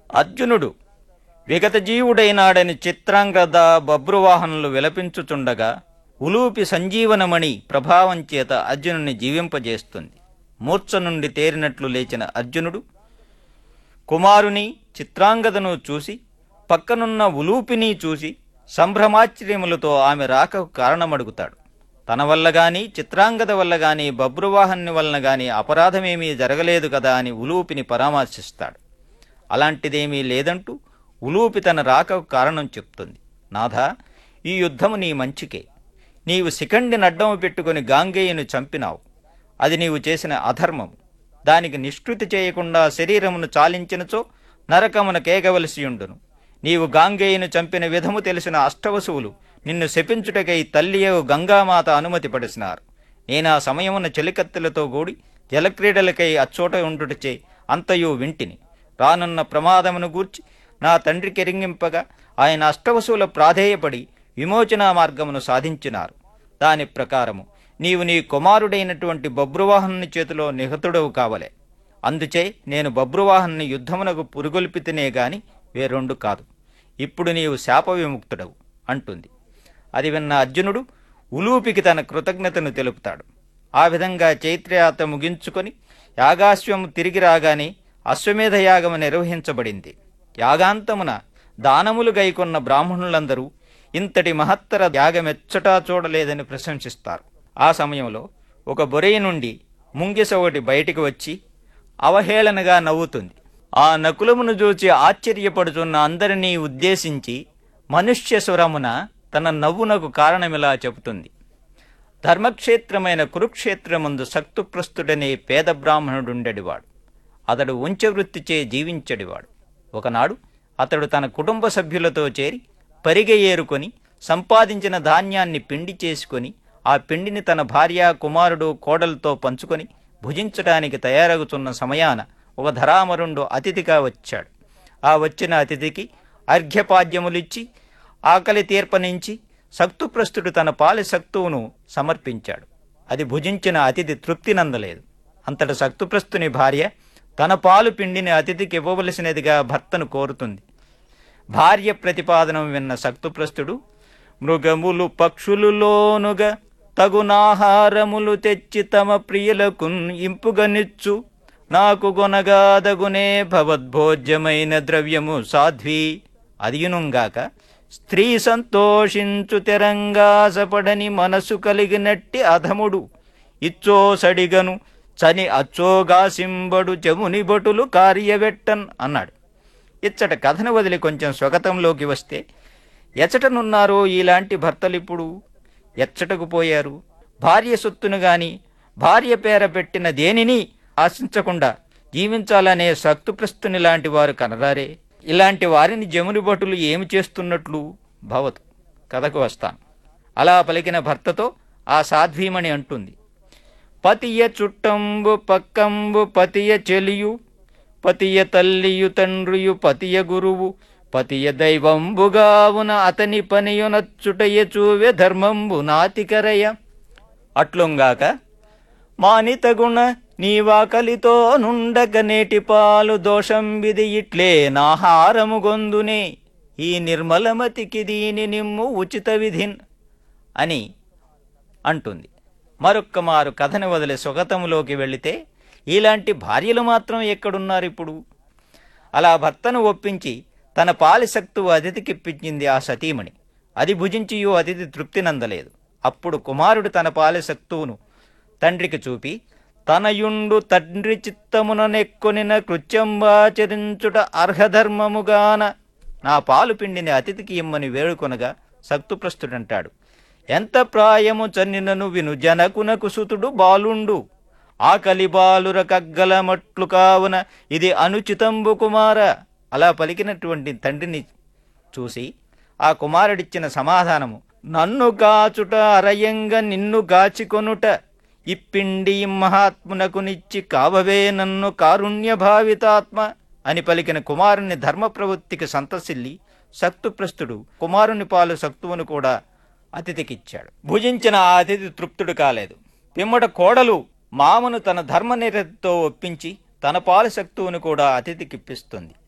అర్జునుడు విగత జీవుడైనాడని చిత్రాంగద బబ్రువాహనులు విలపించుచుండగా ఉలూపి సంజీవనమణి ప్రభావం చేత అర్జునుని జీవింపజేస్తుంది మూర్ఛ నుండి తేరినట్లు లేచిన అర్జునుడు కుమారుని చిత్రాంగదను చూసి పక్కనున్న ఉలూపిని చూసి సంభ్రమాశ్చర్యములతో ఆమె రాకకు కారణమడుగుతాడు తన వల్ల గాని చిత్రాంగద వల్ల గాని బబ్రువాహన్ని వలన గాని అపరాధమేమీ జరగలేదు కదా అని ఉలూపిని పరామర్శిస్తాడు అలాంటిదేమీ లేదంటూ ఉలూపి తన రాకకు కారణం చెప్తుంది నాథా ఈ యుద్ధము నీ మంచికే నీవు శిఖండి నడ్డము పెట్టుకుని గాంగేయును చంపినావు అది నీవు చేసిన అధర్మము దానికి నిష్కృతి చేయకుండా శరీరమును చాలించినచో నరకమున కేగవలసియుండును నీవు గాంగేయును చంపిన విధము తెలిసిన అష్టవసువులు నిన్ను శపించుటకై తల్లియగు గంగామాత అనుమతి పడిసినారు నేనా సమయమున చెలికత్తెలతో కూడి జలక్రీడలకై అచ్చోట ఉండుటచే అంతయు వింటిని రానున్న ప్రమాదమును గూర్చి నా తండ్రి కెరింగింపగా ఆయన అష్టవసువుల ప్రాధేయపడి విమోచన మార్గమును సాధించినారు దాని ప్రకారము నీవు నీ కుమారుడైనటువంటి బబ్రువాహనుని చేతిలో నిహతుడవు కావలే అందుచే నేను బబ్రువాహన్ని యుద్ధమునకు పురుగొల్పితేనే గాని వేరొండు కాదు ఇప్పుడు నీవు శాప విముక్తుడవు అంటుంది అది విన్న అర్జునుడు ఉలూపికి తన కృతజ్ఞతను తెలుపుతాడు ఆ విధంగా చైత్రయాత్ర ముగించుకొని యాగాశ్వము తిరిగి రాగానే అశ్వమేధ యాగము నిర్వహించబడింది యాగాంతమున దానములు గైకొన్న బ్రాహ్మణులందరూ ఇంతటి మహత్తర యాగమెచ్చటా చూడలేదని ప్రశంసిస్తారు ఆ సమయంలో ఒక బొరెయ నుండి ముంగిస ఒకటి బయటికి వచ్చి అవహేళనగా నవ్వుతుంది ఆ నకులమును చూచి ఆశ్చర్యపడుతున్న అందరినీ ఉద్దేశించి మనుష్య స్వరమున తన నవ్వునకు కారణమిలా చెబుతుంది ధర్మక్షేత్రమైన కురుక్షేత్రమందు సక్తుప్రస్తుడనే పేద బ్రాహ్మణుడుండెడివాడు అతడు ఉంచవృత్తిచే జీవించడివాడు ఒకనాడు అతడు తన కుటుంబ సభ్యులతో చేరి పరిగె ఏరుకొని సంపాదించిన ధాన్యాన్ని పిండి చేసుకొని ఆ పిండిని తన భార్య కుమారుడు కోడలతో పంచుకొని భుజించడానికి తయారగుతున్న సమయాన ఒక ధరామరుండు అతిథిగా వచ్చాడు ఆ వచ్చిన అతిథికి అర్ఘ్యపాద్యములిచ్చి ఆకలి తీర్పనించి సక్తుప్రస్తుడు తన పాలి సక్తువును సమర్పించాడు అది భుజించిన అతిథి తృప్తి నందలేదు అంతట సక్తుప్రస్తుని భార్య తన పాలు పిండిని అతిథికి ఇవ్వవలసినదిగా భర్తను కోరుతుంది భార్య ప్రతిపాదనం విన్న సక్తుప్రస్తుడు మృగములు పక్షులులోనుగా తగునాహారములు తెచ్చి తమ ప్రియులకు ఇంపుగనిచ్చు నాకు గొనగాదగునే భవద్భోజ్యమైన ద్రవ్యము సాధ్వి అదియునుగాక స్త్రీ సంతోషించు తెరంగాసపడని మనసు కలిగినట్టి అధముడు ఇచ్చో సడిగను చని అచ్చోగాసింబడు జముని బటులు కార్యవెట్టన్ అన్నాడు ఇచ్చట కథను వదిలి కొంచెం స్వగతంలోకి వస్తే ఎచ్చటనున్నారో ఇలాంటి భర్తలిప్పుడు ఎచ్చటకు పోయారు భార్య సొత్తును గాని భార్య పేర పెట్టిన దేనిని ఆశించకుండా జీవించాలనే సక్తుప్రస్తుని లాంటి వారు కనరారే ఇలాంటి వారిని జముని భటులు ఏమి చేస్తున్నట్లు భవతు కథకు వస్తాను అలా పలికిన భర్తతో ఆ సాధ్వీమణి అంటుంది పతియ చుట్టంబు పక్కంబు పతియ చెలియు పతియ తల్లియు తండ్రియు పతియ గురువు పతియ దైవంబుగావున అతని పనియునచ్చుటయ చూవె ధర్మంబు నాతికరయ అట్లుంగాక మానితగుణ నీవాకలితో నుండక నేటి పాలు దోషం విధి ఇట్లే నాహారము గొందునే ఈ నిర్మలమతికి దీని నిమ్ము ఉచిత విధిన్ అని అంటుంది మరొక్క మారు కథను వదిలి స్వగతములోకి వెళితే ఇలాంటి భార్యలు మాత్రం ఎక్కడున్నారు ఇప్పుడు అలా భర్తను ఒప్పించి తన పాలిశక్తువు అతిథికిప్పించింది ఆ సతీమణి అది భుజించియో అతిథి తృప్తి నందలేదు అప్పుడు కుమారుడు తన పాలిశక్తువును తండ్రికి చూపి తనయుండు తండ్రి చిత్తమున నెక్కొనిన కృత్యంబాచరించుట అర్హధర్మముగాన నా పాలు పిండిని అతిథికి ఇమ్మని వేడుకొనగా సక్తుప్రస్తుడంటాడు ఎంత ప్రాయము చన్నినను విను జనకునకు సుతుడు బాలుండు ఆకలి బాలుర కగ్గలమట్లు కావున ఇది అనుచితంబు కుమార అలా పలికినటువంటి తండ్రిని చూసి ఆ కుమారుడిచ్చిన సమాధానము నన్ను గాచుట అరయంగ నిన్ను గాచికొనుట ఇప్పిండి మహాత్మునకు నిచ్చి కావవే నన్ను కారుణ్య భావితాత్మ అని పలికిన కుమారుని ధర్మ ప్రవృత్తికి సంతసిల్లి సక్తుప్రస్తుడు కుమారుని పాలు సక్తువును కూడా అతిథికిచ్చాడు భుజించిన ఆ అతిథి తృప్తుడు కాలేదు పిమ్మట కోడలు మామను తన ధర్మనిరతితో ఒప్పించి తన పాలు సక్తువును కూడా అతిథికిప్పిస్తుంది